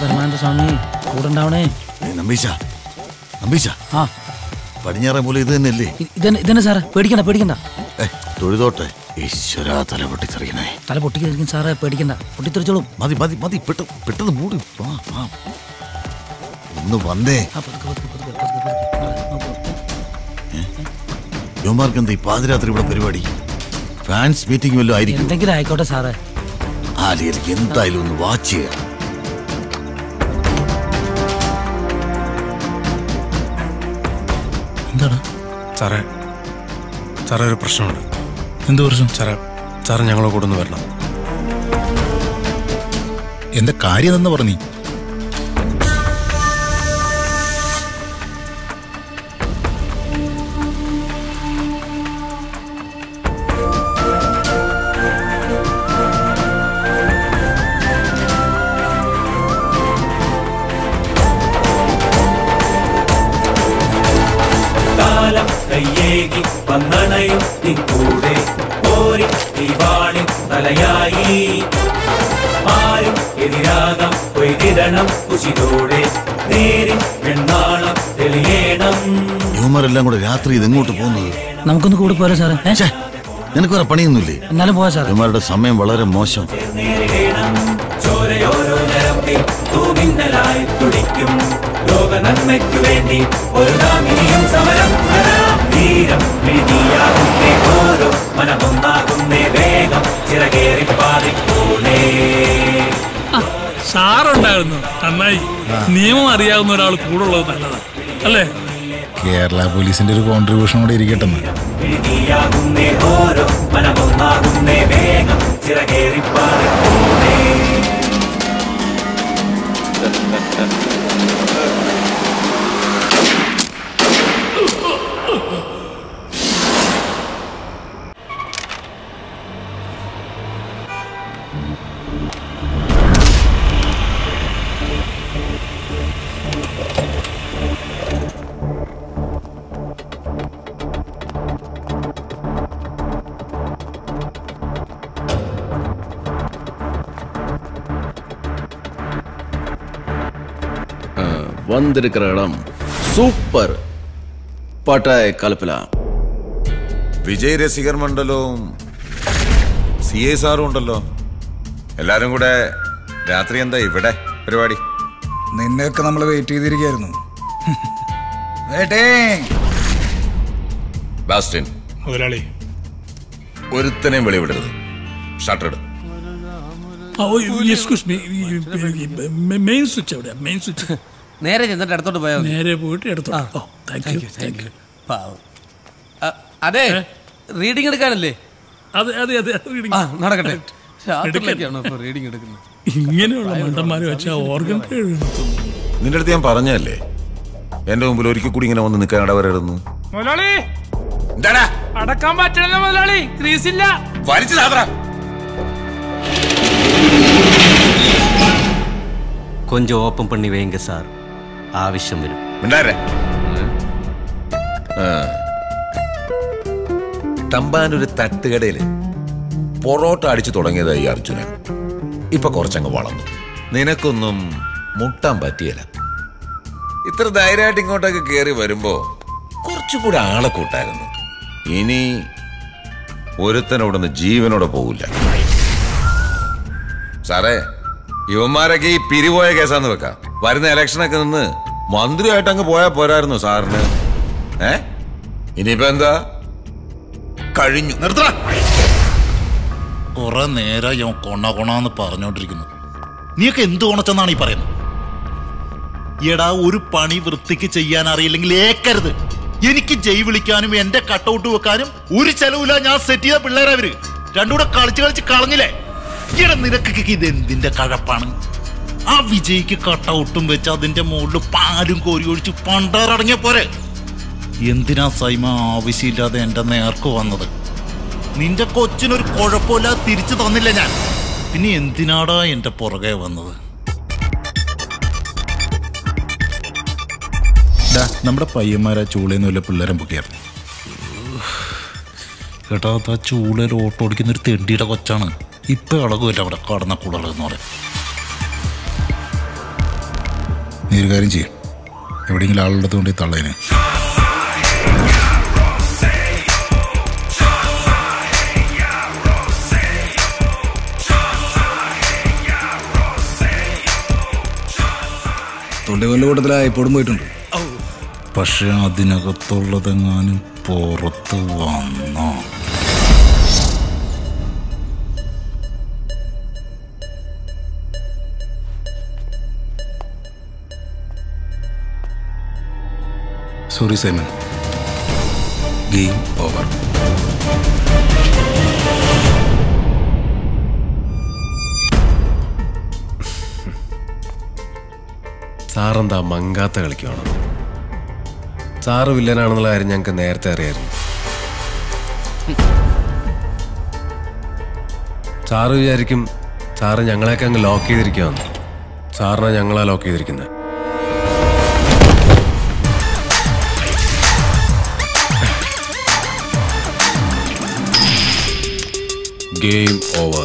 ധർമാനന്ദ സ്വാമി കൂടെ ഉണ്ടാവണേ നമ്പീശ നമ്പീശ ആ പടിഞ്ഞാറേ പോലെ ഇത് തന്നെയല്ലേ ഇ- ഇതന്നെ ഇതന്നെ സാറേ പേടിക്കണ്ട പേടിക്കണ്ട ഏ തൊഴുതോട്ടെ ഈശ്വര തല പൊട്ടിത്തെറിക്കണേ തല പൊട്ടിക്കായിരിക്കും സാറേ പേടിക്കണ്ട പൊട്ടിത്തെറിച്ചോളും മതി മതി മതി പെട്ടെന്ന് പെട്ടെന്ന് മൂടി വാ വാ ഒന്ന് വന്നേ ആ, പതുക്കെ, പതുക്കെ, പതുക്കെ, പതുക്കെ, പതുക്കെ. ആ, നോക്ക്. യുവമാർക്ക് എന്താ ഈ പാതിരാത്രി ഇവിടെ പരിപാടി ഫാൻസ് മീറ്റിംഗ് വല്ലതും ആയിരിക്കും എന്തെങ്കിലും ആയിക്കോട്ടെ സാറേ ആലിയൽ എന്തായാലും ഒന്ന് വാച്ച് ചെയ്യാം എന്താണ് സാറേ സാറേ ഒരു പ്രശ്നമുണ്ട് എന്ത് പ്രശ്നം സാറേ സാറ് ഞങ്ങളെ കൂടെ ഒന്ന് വരണം എന്താ കാര്യം എന്ന് പറഞ്ഞു കാലം കയ്യേകി വന്നണയും നിൻ കൂടെ പോരി തീവാണി തലയായി ആരും എതിരാകാം കൊയ്തിടണം കുശിതോടെ നേരി വെണ്ണാളം തെളിയണം യുവമാരെല്ലാം കൂടെ രാത്രി ഇതെങ്ങോട്ട് പോകുന്നത് നമുക്കൊന്ന് കൂടി പോരാ സാറേ ഏ? ഛേ, നിനക്ക് വേറെ പണിയൊന്നുമില്ലേ എന്നാലും പോവാ സാറേ യുവമാരുടെ സമയം വളരെ മോശം നേരിടണം ചോരയോരോ നരമ്പിൽ തൂമിന്നലായി തുടിക്കും ലോക നന്മയ്ക്കു വേണ്ടി ഒരു നാം ഇനിയും സമരം തുടരാം ധീരം എഴുതിയാകുന്നേ ഓരോ മനമൊന്നാകുന്നേ വേഗം ചിറകേറി പാതിപ്പോണേ സാറുണ്ടായിരുന്നു നന്നായി നിയമം അറിയാവുന്ന ഒരാൾ കൂടെ ഉള്ളത് നല്ലതാണ് അല്ലേ കേരള പോലീസിന്റെ ഒരു കോൺട്രിബ്യൂഷൻ കൂടെ ഇരിക്കട്ടെ എന്ന്. എഴുതിയാകുന്നേ ഓരോ മനമൊന്നാകുന്നേ വേഗം ചിറകേറി പാതിപ്പോണേ வந்திருக்கிற இடம் சூப்பர் பட்டாய கலப்பலாம் വിജയ് രസികർ മണ്ഡലവും സി എ സാറും ഉണ്ടല്ലോ എല്ലാരും കൂടെ രാത്രി എന്താ ഇവിടെ പരിപാടി നിന്നെയൊക്കെ നമ്മൾ വെയിറ്റ് ചെയ്തിരിക്കായിരുന്നു ബാസ്റ്റിൻ മുതലാളി ഒരുത്തനെയും വെളിവിടരുത് ഷട്ടർ ഇട് എക്സ്ക്യൂസ് മീ മെയിൻ സ്വിച്ച് എവിടെയാ മെയിൻ സ്വിച്ച് നേരെ ചെന്നിട്ട് അടുത്തോട്ട് പോയാൽ മതി നേരെ പോയിട്ട് എടുത്തോ ഓ താങ്ക് യു താങ്ക് യു പാവം. അ, അതെ റീഡിംഗ് എടുക്കാനല്ലേ അതെ അതെ അതെ reading. ആ നടക്കട്ടെ എടുക്കാൻ. രാത്രിയിലൊക്കെയാണോ ഇപ്പൊ റീഡിംഗ് എടുക്കുന്നത് ഇങ്ങനെയുള്ള മണ്ടന്മാരെ വെച്ചാൽ ഓർഗൻ നിന്റെ അടുത്ത് ഞാൻ പറഞ്ഞല്ലേ എന്റെ മുമ്പിൽ ഒരിക്കൽ കൂടി ഇങ്ങനെ വന്ന് നിൽക്കാൻ ഇടവരരുന്നു മുതലാളി എന്താടാ അടക്കാൻ പറ്റണല്ലോ മുതലാളി ക്രീസില്ല വലിച്ചു സാധന கொஞ்சம் ஓப்பன் பண்ணி வைங்க சார் ஆവശ്യം വരും മിണ്ടാരെ തമ്പാനൊരു തട്ടുകടയില് പൊറോട്ട അടിച്ചു തുടങ്ങിയതായി അർജുനൻ ഇപ്പൊ കുറച്ചങ്ങ് വളർന്നു നിനക്കൊന്നും മുട്ടാൻ പറ്റിയല്ല ഇത്ര ധൈര്യമായിട്ട് ഇങ്ങോട്ടൊക്കെ കയറി വരുമ്പോ കുറച്ചുകൂടെ ആളെ കൂട്ടായിരുന്നു ഇനി ഒരുത്തനോടൊന്ന് ജീവനോടെ പോകില്ല സാറേ ഇവന്മാരൊക്കെ ഈ പിരിപോയ കേസാന്ന് വെക്കാം വരുന്ന ഇലക്ഷനൊക്കെ നിന്ന് മന്ത്രിയായിട്ട് അങ്ങ് പോയാ പോരായിരുന്നു സാറിന് ഏ ഇനിയിപ്പോ എന്താ കഴിഞ്ഞു നിർത്തണ കുറെ നേരം ഞാൻ കൊണ കൊണാന്ന് പറഞ്ഞോണ്ടിരിക്കുന്നു നീയൊക്കെ എന്ത് കൊണച്ചെന്നാണ് ഈ പറയുന്നത് എടാ ഒരു പണി വൃത്തിക്ക് ചെയ്യാൻ അറിയില്ലെങ്കിൽ ഏക്കരുത് എനിക്ക് ജയ് വിളിക്കാനും എന്റെ കട്ടൗട്ട് വെക്കാനും ഒരു ചെലവില്ല ഞാൻ സെറ്റ് ചെയ്ത പിള്ളേരവര് രണ്ടുകൂടെ കളിച്ച് കളിച്ച് കളഞ്ഞില്ലേ എടാ നിനക്കൊക്കെ ഇത് എന്തിന്റെ കഴപ്പാണ് ആ വിജയ്ക്ക് കട്ടൗട്ടും വെച്ച് അതിന്റെ മുകളിൽ പാലും കോരി ഒഴിച്ച് പണ്ടാറടങ്ങിയ പോരെ എന്തിനാ സൈമ ആവശ്യമില്ലാതെ എന്റെ നേർക്ക് വന്നത് നിന്റെ കൊച്ചിനൊരു കുഴപ്പമില്ല തിരിച്ചു തന്നില്ല ഞാൻ പിന്നെ എന്തിനാടാ എന്റെ പുറകെ വന്നത് ഡാ, നമ്മുടെ പയ്യന്മാരാ ചൂളേന്ന് വല്ല പിള്ളേരെ പൊട്ടിയായിരുന്നു കേട്ടോ ആ ചൂളയിൽ ഓട്ടോ ഓടിക്കുന്ന ഒരു തെണ്ടിയുടെ കൊച്ചാണ് ഇപ്പൊ ഇളകുമല്ല അവിടെ കടന്ന കുളറെന്ന് പറയും നീ ഒരു കാര്യം ചെയ്യും എവിടെയെങ്കിലും ആളുടെ അടുത്ത് കൊണ്ടേ തള്ളേനെ തൊണ്ടികൊല്ല കൂട്ടത്തിലായി ഇപ്പോഴും പോയിട്ടുണ്ട് പക്ഷെ അതിനകത്തുള്ളതെങ്ങാനും പുറത്ത് വന്നോ സോറി സൈമൻ ഗെയിം ഓവർ സാറെന്താ മങ്കാത്ത കളിക്കുവാണോ സാറ് വില്ലനാണെന്നുള്ള കാര്യം ഞങ്ങൾക്ക് നേരത്തെ അറിയായിരുന്നു സാറ് വിചാരിക്കും സാറ് ഞങ്ങളെയൊക്കെ അങ്ങ് ലോക്ക് ചെയ്തിരിക്കുവാന്ന് സാറിനെ ഞങ്ങളാ ലോക്ക് ചെയ്തിരിക്കുന്നത് ഗെയിം ഓവർ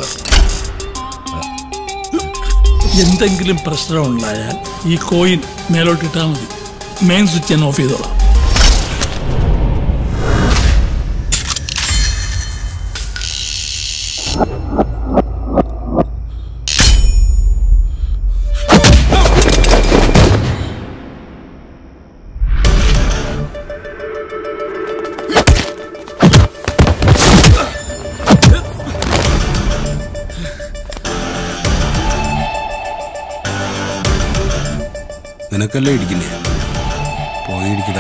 എന്തെങ്കിലും പ്രശ്നം ഉണ്ടായാൽ ഈ കോയിൻ മേലോട്ടിട്ടാൽ മതി മെയിൻ സ്വിച്ച് ഞാൻ ഓഫ് ചെയ്തോളാം നിനക്കല്ലേ ഇടിക്കില്ലേ പോയി ഇടിക്കടാ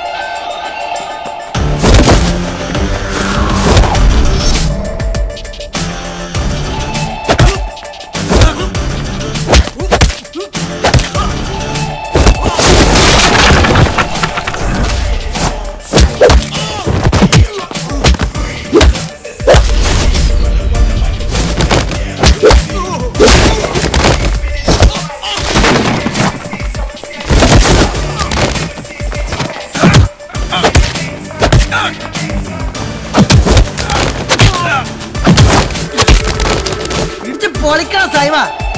ഇടിച്ച് പൊളിക്കണം സൈമ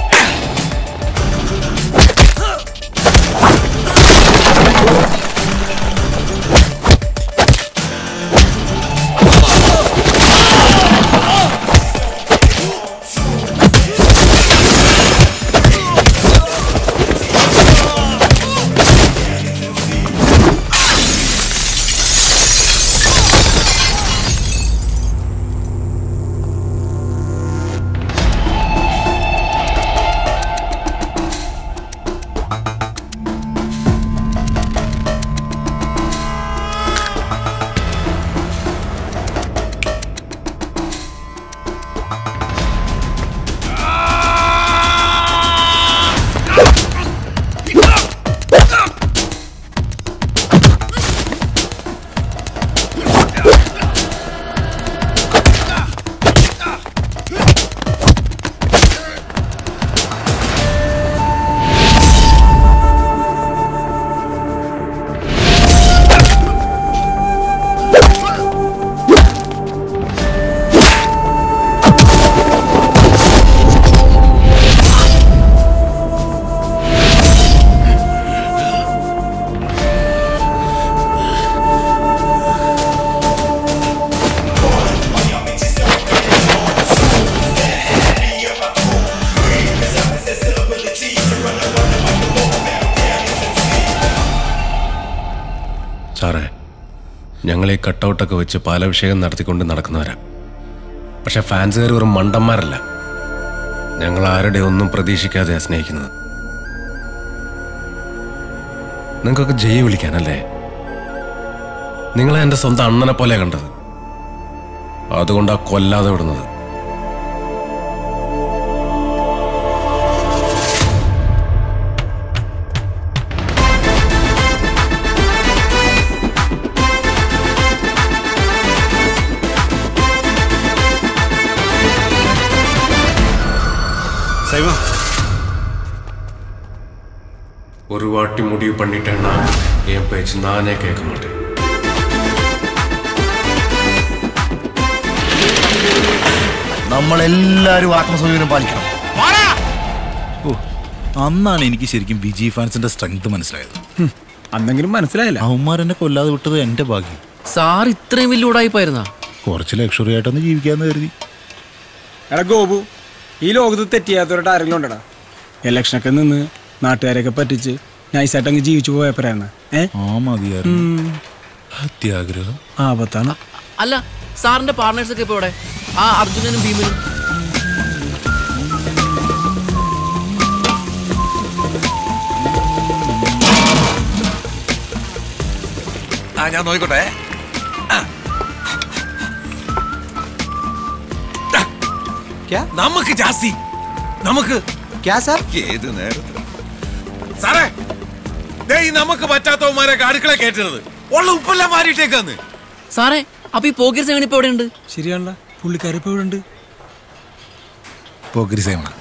സാറേ ഞങ്ങൾ ഈ കട്ടൗട്ടൊക്കെ വെച്ച് പാലഭിഷേകം നടത്തിക്കൊണ്ട് നടക്കുന്നവരാ പക്ഷെ ഫാൻസുകാർ വെറും മണ്ടന്മാരല്ല ഞങ്ങൾ ആരുടെ ഒന്നും പ്രതീക്ഷിക്കാതെയാ സ്നേഹിക്കുന്നത് നിങ്ങൾക്കൊക്കെ ജയ് വിളിക്കാനല്ലേ നിങ്ങളെ എൻ്റെ സ്വന്തം അണ്ണനെ പോലെ കണ്ടത് അതുകൊണ്ടാ കൊല്ലാതെ വിടുന്നത് சைவா ஒரு வாட்டி முடிவு பண்ணிட்டேன்னா என் பேச்சு நானே கேட்க மாட்டேன் നമ്മളെല്ലാരും ആത്മസംയമനം പാലിക്കണം ഓ, അന്നാണ് എനിക്ക് ശരിക്കും വിജയ് ഫാൻസിന്റെ സ്ട്രെങ്ത് മനസ്സിലായത് അന്നെങ്കിലും മനസ്സിലായില്ല അവന്മാരെന്നെ കൊല്ലാതെ വിട്ടത് എന്റെ ഭാഗ്യം സാർ ഇത്രയും വലിയ ഉടായിപ്പായിരുന്നാ കുറച്ച് ലക്ഷറി ആയിട്ടൊന്ന് ജീവിക്കാന്ന് കരുതി എടാ ഗോപു ഈ ലോകത്ത് തെറ്റിയാത്തവരുടെ ആരെങ്കിലും ഉണ്ടടാ ഇലക്ഷനൊക്കെ നിന്ന് നാട്ടുകാരെയൊക്കെ പറ്റിച്ച് നൈസായിട്ട് അങ്ങ് ജീവിച്ചു പോയപ്പോഴാണ് ഏ ആ മതിയായിരുന്നു അത്യാഗ്രഹം ആപത്താണ് അല്ല സാറിന്റെ പാർട്ട്നേഴ്സ് ഒക്കെ ഇപ്പൊ ഇവിടെ ആ അർജുനനും ഭീമനും ആ ഞാൻ നോക്കിക്കോട്ടെ ആ. ദാ, നമുക്ക് ജാസ്തി നമുക്ക് ഏത് നേരത്ത് സാറേ ദേ ഈ നമുക്ക് പറ്റാത്തവന്മാരെ അടുക്കള കയറ്റരുത് ഉള്ള ഉപ്പെല്ലാം മാറിയിട്ടേക്കാന്ന് സാറേ അപ്പൊ ഈ പോക്കർ സേവൻ ഇപ്പൊ എവിടെയുണ്ട് ശരിയാണല്ലോ പുള്ളിക്കാരി ഇപ്പൊ ഇവിടെ ഉണ്ട് പോക്കിരി സേവന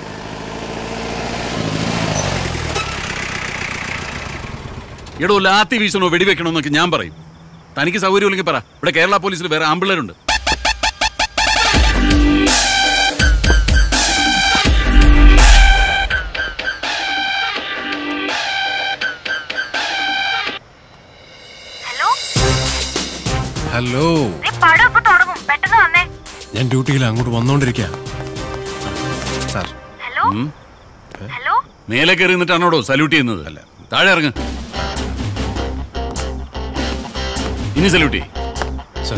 എടോ ലാത്തി വീശണോ വെടിവെക്കണോ എന്നൊക്കെ ഞാൻ പറയും തനിക്ക് സൗകര്യമില്ലെങ്കിൽ പറ ഇവിടെ കേരള പോലീസിൽ വേറെ ആമ്പിള്ളേരുണ്ട് ഹലോ പടം ഇപ്പൊ തുടങ്ങും പെട്ടെന്ന് വന്നേ ഞാൻ ഡ്യൂട്ടിയിൽ അങ്ങോട്ട് വന്നോണ്ടിരിക്കുക സാർ ഹലോ ഉം. ഹലോ മേലെ കയറി നിന്നിട്ടാണോടോ സല്യൂട്ട് ചെയ്യുന്നത് അല്ല താഴെ ഇറങ്ങ് ഇനി സല്യൂട്ട് ചെയ് സാർ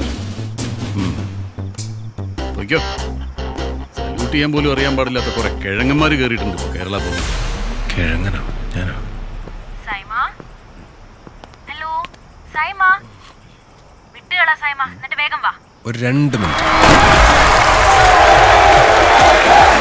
പൊയ്ക്കോ സല്യൂട്ട് ചെയ്യാൻ പോലും അറിയാൻ പാടില്ലാത്ത കുറെ കിഴങ്ങന്മാർ കയറിയിട്ടുണ്ട് ഇപ്പൊ കേരള പോലീസ് കിഴങ്ങനോ ഞാനോ സൈമ ഹലോ സൈമ വിട്ടുകളാ സൈമ എന്നിട്ട് വേഗം വാ ഒരു രണ്ട് മിനിറ്റ്